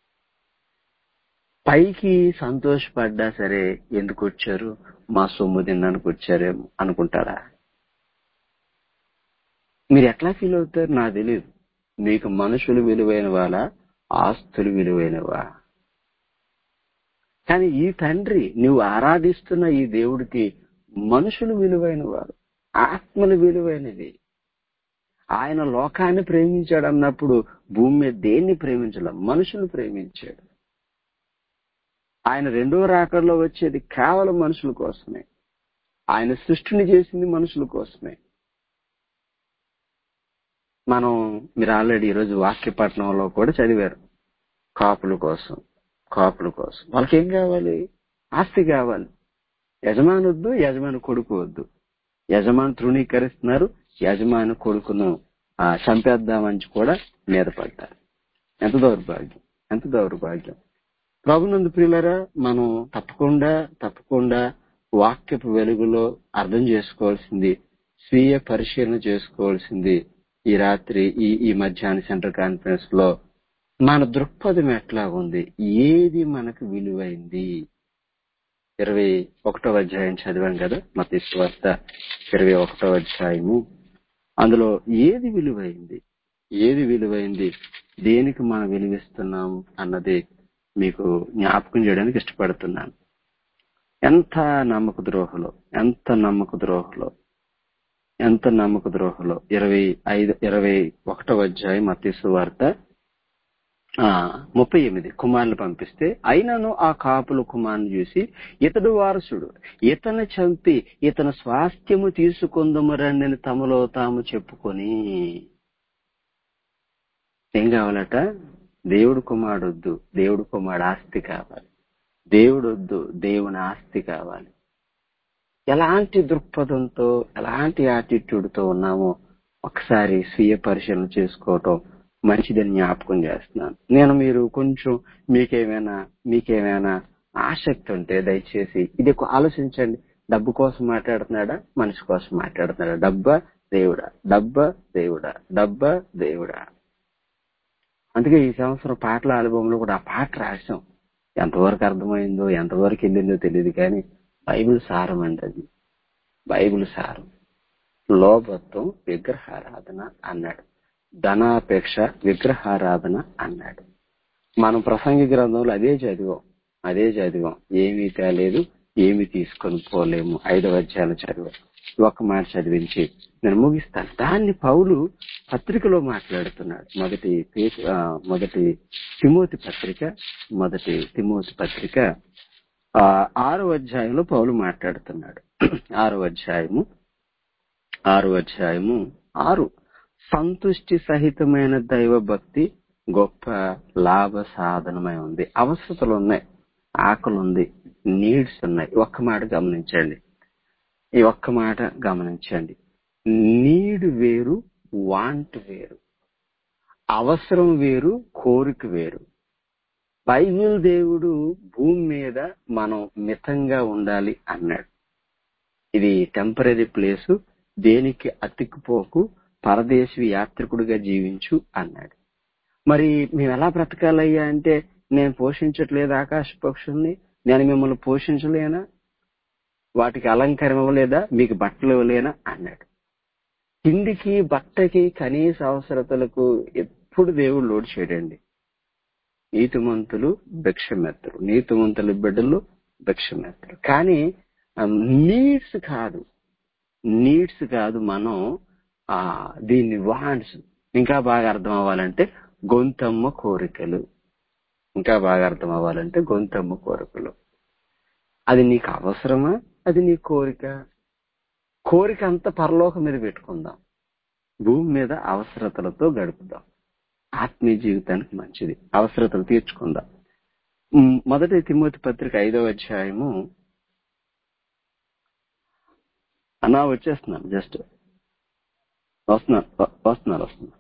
Speaker 1: పైకి సంతోషపడ్డా సరే ఎందుకు వచ్చారు మా సొమ్ము తినడానికి వచ్చారేమో అనుకుంటారా మీరు ఎట్లా ఫీల్ అవుతారు నాకు తెలియదు మీకు మనుషులు విలువైన వాళ్ళ ఆస్తులు విలువైనవా కానీ ఈ తండ్రి నువ్వు ఆరాధిస్తున్న ఈ దేవుడికి మనుషులు విలువైన వారు ఆత్మలు విలువైనవి ఆయన లోకాన్ని ప్రేమించాడు అన్నప్పుడు భూమి మీద దేన్ని ప్రేమించడం మనుషులు ప్రేమించాడు ఆయన రెండో రాకడలో వచ్చేది కేవలం మనుషుల కోసమే ఆయన సృష్టిని చేసింది మనుషుల కోసమే మనం మీరు ఆల్రెడీ ఈరోజు వాక్యపట్నంలో కూడా చదివారు కాపుల కోసం కాపుల కోసం వాళ్ళకి ఏం కావాలి ఆస్తి కావాలి యజమాని వద్దు యజమాని కొడుకు వద్దు యజమాని తృణీకరిస్తున్నారు యజమాని కొడుకును ఆ, చంపేద్దామని కూడా మీద పడ్డారు ఎంత దౌర్భాగ్యం ఎంత దౌర్భాగ్యం ప్రభునందు ప్రియులరా మనం తప్పకుండా తప్పకుండా వాక్యపు వెలుగులో అర్థం చేసుకోవాల్సింది స్వీయ పరిశీలన చేసుకోవాల్సింది ఈ రాత్రి ఈ ఈ మధ్యాహ్న సెంటర్ కాన్ఫరెన్స్ లో మన దృక్పథం ఎట్లా ఉంది ఏది మనకు విలువైంది ఇరవై ఒకటో అధ్యాయం చదివాం కదా మత వార్త ఇరవై ఒకటో అధ్యాయము అందులో ఏది విలువైంది ఏది విలువైంది దేనికి మనం విలువిస్తున్నాం అన్నది మీకు జ్ఞాపకం చేయడానికి ఇష్టపడుతున్నాను ఎంత నమ్మక ద్రోహలో ఎంత నమ్మక ద్రోహలో ఎంత నమ్మక ద్రోహలో ఇరవై ఐదు ఇరవై ఒకటో అధ్యాయం మతీసు వార్త ఆ, ముప్పై ఎనిమిది కుమారులు పంపిస్తే అయినను ఆ కాపుల కుమారుని చూసి ఇతడు వారసుడు ఇతను చంపి ఇతను స్వాస్థ్యము తీసుకుందము రండి తమలో తాము చెప్పుకొని ఏం కావాలట దేవుడు కుమారుడొద్దు దేవుడు కుమారుడు ఆస్తి కావాలి దేవుడొద్దు దేవుని ఆస్తి కావాలి ఎలాంటి దృక్పథంతో ఎలాంటి యాటిట్యూడ్ తో ఉన్నామో ఒకసారి స్వీయ పరిశీలన చేసుకోవటం మంచిదని జ్ఞాపకం చేస్తున్నాను నేను మీరు కొంచెం మీకేమైనా మీకేమైనా ఆసక్తి ఉంటే దయచేసి ఇది ఒక ఆలోచించండి డబ్బు కోసం మాట్లాడుతున్నాడా మనిషి కోసం మాట్లాడుతున్నాడా డబ్బా దేవుడా డబ్బా దేవుడా డబ్బా దేవుడా అందుకే ఈ సంవత్సరం పాటల ఆల్బమ్ లో కూడా ఆ పాట రాశాం ఎంతవరకు అర్థమైందో ఎంతవరకు వెళ్ళిందో తెలియదు కానీ బైబిల్ సారం అండి అది బైబిల్ సారం లోభత్వం విగ్రహారాధన అన్నాడు ధనాపేక్ష విగ్రహారాధన అన్నాడు మనం ప్రసంగి గ్రంథంలో అదే చదివాం అదే చదివాం ఏమీ తేలేదు ఏమి తీసుకొని పోలేము ఐదవ అధ్యాయాలు చదివాం ఒక్క మాట చదివించి నేను ముగిస్తాను దాన్ని పౌలు పత్రికలో మాట్లాడుతున్నాడు మొదటి పే- ఆ, మొదటి తిమోతి పత్రిక మొదటి తిమోతి పత్రిక ఆ, ఆరో అధ్యాయంలో పౌలు మాట్లాడుతున్నాడు ఆరో అధ్యాయము ఆరో అధ్యాయము ఆరు సంతుష్టి సహితమైన దైవ భక్తి గొప్ప లాభ సాధనమై ఉంది అవసరతలు ఉన్నాయి ఆకలి ఉంది నీడ్స్ ఉన్నాయి ఒక్క మాట గమనించండి ఈ ఒక్క మాట గమనించండి నీడ్ వేరు వాంట్ వేరు అవసరం వేరు కోరిక వేరు బైబిల్ దేవుడు భూమి మీద మనం మితంగా ఉండాలి అన్నాడు ఇది టెంపరీ ప్లేసు దేనికి అతికిపోకు పరదేశి యాత్రికుడిగా జీవించు అన్నాడు మరి మేము ఎలా బ్రతకాలయ్యా అంటే నేను పోషించట్లేదు ఆకాశ పక్షుల్ని నేను మిమ్మల్ని పోషించలేనా వాటికి అలంకారం ఇవ్వలేదా మీకు బట్టలు ఇవ్వలేనా అన్నాడు తిండికి బట్టకి కనీస అవసరతలకు ఎప్పుడు దేవుడు లోడ్ చేయడండి నీతిమంతులు భిక్షమెత్తరు నీతిమంతుల బిడ్డలు భిక్షమెత్తరు కానీ నీడ్స్ కాదు నీడ్స్ కాదు మనం ఆ దీన్ని వాంట్స్ ఇంకా బాగా అర్థం అవ్వాలంటే గొంతమ్మ కోరికలు ఇంకా బాగా అర్థం అవ్వాలంటే గొంతమ్మ కోరికలు అది నీకు అవసరమా అది నీ కోరిక కోరిక అంతా పరలోకం మీద పెట్టుకుందాం భూమి మీద అవసరతలతో గడుపుదాం ఆత్మీయ జీవితానికి మంచిది అవసరతలు తీర్చుకుందాం ఉమ్, మొదటి తిమ్మతి పత్రిక ఐదవ అధ్యాయము అన్నా వచ్చేస్తున్నాను జస్ట్ వస్తున్నాను వ- వస్తున్నాను వస్తున్నాను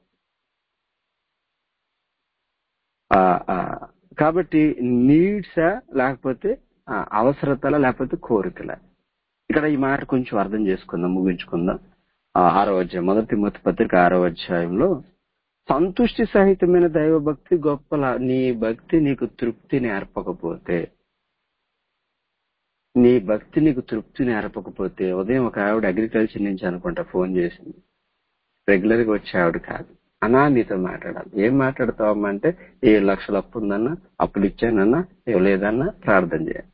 Speaker 1: ఆ, ఆ, కాబట్టి నీడ్సా లేకపోతే ఆ, అవసరతల లేకపోతే కోరికల ఇక్కడ ఈ మాట కొంచెం అర్థం చేసుకుందాం ముగించుకుందాం ఆ, ఆరో అధ్యాయం మొదటి మొదటి పత్రిక ఆరో అధ్యాయంలో సంతుష్టి సహితమైన దైవ భక్తి గొప్పల నీ భక్తి నీకు తృప్తి నేర్పకపోతే నీ భక్తి నీకు తృప్తి నేర్పకపోతే ఉదయం ఒక ఆవిడ అగ్రికల్చర్ నుంచి అనుకుంటా ఫోన్ చేసింది రెగ్యులర్ గా వచ్చే ఆవిడ కాదు అనా నీతో మాట్లాడాలి ఏం మాట్లాడతావమ్మా అంటే ఏడు లక్షలు అప్పు ఉందన్నా అప్పులు ఇచ్చానన్నా ఇవ్వలేదన్నా ప్రార్థన చేయాలి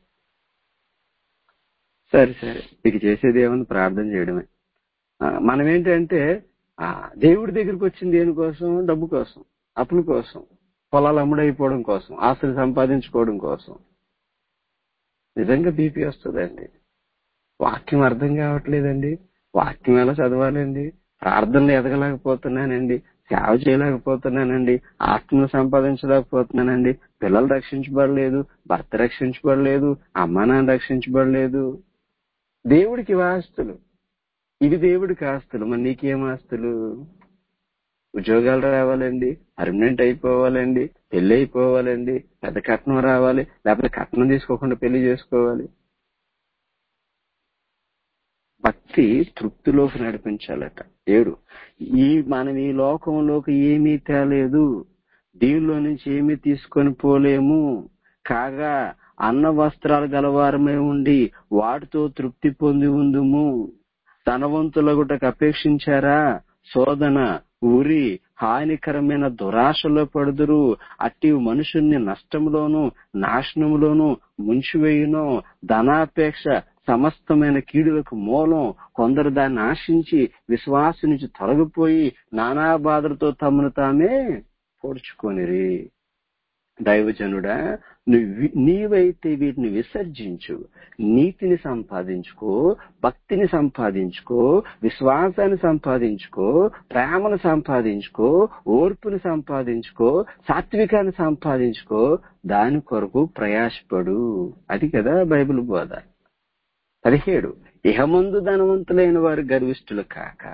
Speaker 1: సరే సరే ఇక చేసేది ఏమన్నా ప్రార్థన చేయడమే ఆ, మనం ఏంటంటే ఆ దేవుడి దగ్గరికి వచ్చింది దేనికోసం డబ్బు కోసం అప్పుల కోసం పొలాలు అమ్ముడైపోవడం కోసం ఆస్తులు సంపాదించుకోవడం కోసం నిజంగా బీపీ వస్తుందండి వాక్యం అర్థం కావట్లేదండి వాక్యం ఎలా చదవాలండి ప్రార్థనలు ఎదగలేకపోతున్నానండి సేవ చేయలేకపోతున్నానండి ఆత్మను సంపాదించలేకపోతున్నానండి పిల్లలు రక్షించబడలేదు భర్త రక్షించబడలేదు అమ్మా నాన్న రక్షించబడలేదు దేవుడికి ఇవి ఆస్తులు ఇవి దేవుడికి ఆస్తులు మరి నీకేం ఆస్తులు ఉద్యోగాలు రావాలండి పర్మనెంట్ అయిపోవాలండి పెళ్లి అయిపోవాలండి పెద్ద కట్నం రావాలి లేకపోతే కట్నం తీసుకోకుండా పెళ్లి చేసుకోవాలి భక్తి తృప్తిలోకి నడిపించాలట ఏడు ఈ మనం ఈ లోకంలోకి ఏమీ తేలేదు దీనిలో నుంచి ఏమీ తీసుకొని పోలేము కాగా అన్న వస్త్రాలు గలవారమై ఉండి వాటితో తృప్తి పొంది ఉందుము ధనవంతులగుటకు అపేక్షించారా శోధన ఉరి హానికరమైన దురాశలో పడుదురు అట్టి మనుషుల్ని నష్టంలోను నాశనములోను ముంచివేయును ధనాపేక్ష సమస్తమైన కీడులకు మూలం కొందరు దాన్ని ఆశించి విశ్వాసం నుంచి తొలగిపోయి నానా బాధలతో తమను తామే పొడుచుకొనిరి దైవజనుడా నువ్వు నీవైతే వీటిని విసర్జించు నీతిని సంపాదించుకో భక్తిని సంపాదించుకో విశ్వాసాన్ని సంపాదించుకో ప్రేమను సంపాదించుకో ఓర్పుని సంపాదించుకో సాత్వికాన్ని సంపాదించుకో దాని కొరకు ప్రయాసపడు అది కదా బైబిల్ బోధ పదిహేడు ఇహమందు ధనవంతులైన వారు గర్విష్ఠులు కాక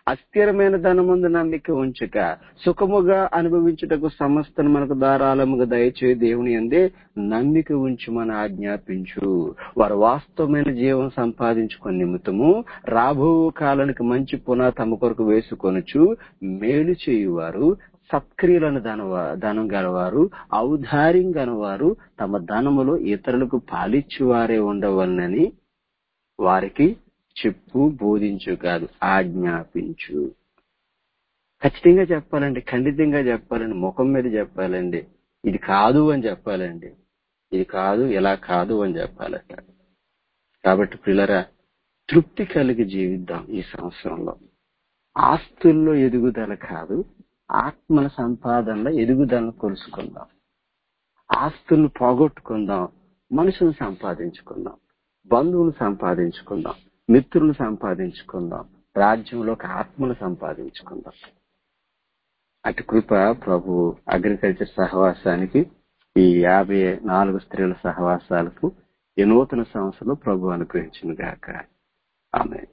Speaker 1: అస్థిరమైన ధనముందు నమ్మిక ఉంచుక సుఖముగా అనుభవించుటకు సమస్తను మనకు ధారాళముగా దయచేయి దేవుని అందే నమ్మిక ఉంచుమని ఆజ్ఞాపించు వారు వాస్తవమైన జీవం సంపాదించుకుని నిమిత్తము రాబో కాలానికి మంచి పునా తమ కొరకు వేసుకొనుచు మేలు చేయువారు సత్క్రియలను ధనవ ధనం గలవారు ఔదార్యం గలవారు తమ ధనములో ఇతరులకు పాలిచ్చువారే ఉండవలనని వారికి చెప్పు బోధించు కాదు ఆజ్ఞాపించు ఖచ్చితంగా చెప్పాలండి ఖండితంగా చెప్పాలండి ముఖం మీద చెప్పాలండి ఇది కాదు అని చెప్పాలండి ఇది కాదు ఇలా కాదు అని చెప్పాలట కాబట్టి పిల్లరా తృప్తి కలిగి జీవిద్దాం ఈ సంవత్సరంలో ఆస్తుల్లో ఎదుగుదల కాదు ఆత్మల సంపాదనలో ఎదుగుదలను కొలుసుకుందాం ఆస్తులను పోగొట్టుకుందాం మనుషులను సంపాదించుకుందాం బంధువులు సంపాదించుకుందాం మిత్రులు సంపాదించుకుందాం రాజ్యంలోకి ఆత్మను సంపాదించుకుందాం అటు కృప ప్రభు అగ్రికల్చర్ సహవాసానికి ఈ యాభై నాలుగు స్త్రీల సహవాసాలకు ఈ నూతన సంవత్సరంలో ప్రభు అనుగ్రహించిన గాక ఆమె